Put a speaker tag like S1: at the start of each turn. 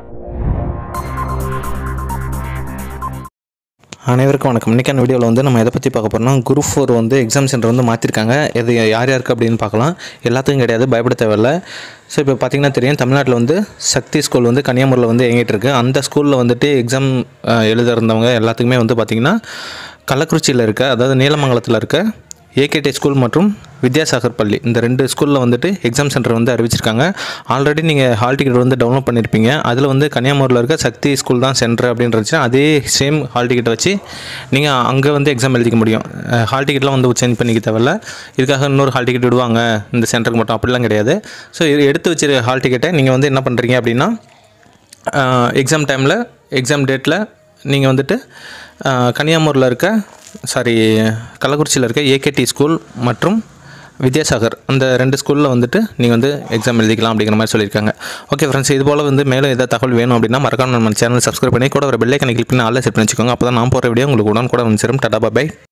S1: அனைவருக்கும் வணக்கம் இன்றைக்கான வீடியோவில் வந்து நம்ம எதை பற்றி பார்க்க போகிறோம்னா குரூப் ஃபோர் வந்து எக்ஸாம் சென்டர் வந்து மாற்றிருக்காங்க இது யார் யாருக்கு அப்படின்னு பார்க்கலாம் எல்லாத்துக்கும் கிடையாது பயப்பட தேவையில்ல ஸோ இப்போ பார்த்தீங்கன்னா தெரியும் தமிழ்நாட்டில் வந்து சக்தி ஸ்கூல் வந்து கன்னியாகுமரியில் வந்து இயங்கிட்டு இருக்கு அந்த ஸ்கூலில் வந்துட்டு எக்ஸாம் எழுத இருந்தவங்க எல்லாத்துக்குமே வந்து பார்த்திங்கன்னா கள்ளக்குறிச்சியில் இருக்க அதாவது நீலமங்கலத்தில் இருக்க ஏகேடி ஸ்கூல் மற்றும் வித்யாசாகர் பள்ளி இந்த ரெண்டு ஸ்கூலில் வந்துட்டு எக்ஸாம் சென்டர் வந்து அறிவிச்சிருக்காங்க ஆல்ரெடி நீங்கள் ஹால் டிக்கெட் வந்து டவுன்லோட் பண்ணியிருப்பீங்க அதில் வந்து கன்னியாகுமரியில் இருக்க சக்தி ஸ்கூல் தான் சென்டர் அப்படின்றச்சு அதே சேம் ஹால் டிக்கெட் வச்சு நீங்கள் அங்கே வந்து எக்ஸாம் எழுதிக்க முடியும் ஹால் டிக்கெட்லாம் வந்து சேஞ்ச் பண்ணிக்க தேவையில்ல இதுக்காக இன்னொரு ஹால் டிக்கெட் விடுவாங்க இந்த சென்டருக்கு மட்டும் அப்படிலாம் கிடையாது ஸோ இது எடுத்து வச்சிருக்க ஹால் டிக்கெட்டை நீங்கள் வந்து என்ன பண்ணுறீங்க அப்படின்னா எக்ஸாம் டைமில் எக்ஸாம் டேட்டில் நீங்கள் வந்துட்டு கன்னியாகுமரியில் இருக்க சாரி கள்ளக்குறிச்சியில் இருக்க ஏகேடி ஸ்கூல் மற்றும் வித்யாசாகர் அந்த ரெண்டு ஸ்கூலில் வந்துட்டு நீங்கள் வந்து எக்ஸாம் எழுதிக்கலாம் அப்படிங்கிற மாதிரி சொல்லியிருக்காங்க ஓகே ஃப்ரெண்ட்ஸ் இது போல் வந்து மேலும் ஏதாவது தகவல் வேணும் அப்படின்னா மறக்காம நம்ம சேனல் சப்ஸ்கிரைப் பண்ணி கூட ஒரு பெல்லைக்கனை கிளிக் பண்ணி ஆல்ல செட் பண்ணி வச்சுக்கோங்க அப்போ தான் நான் போகிற வீடியோ உங்களுக்கு உடனே கூட வந்து சேரும் டாடா பாய்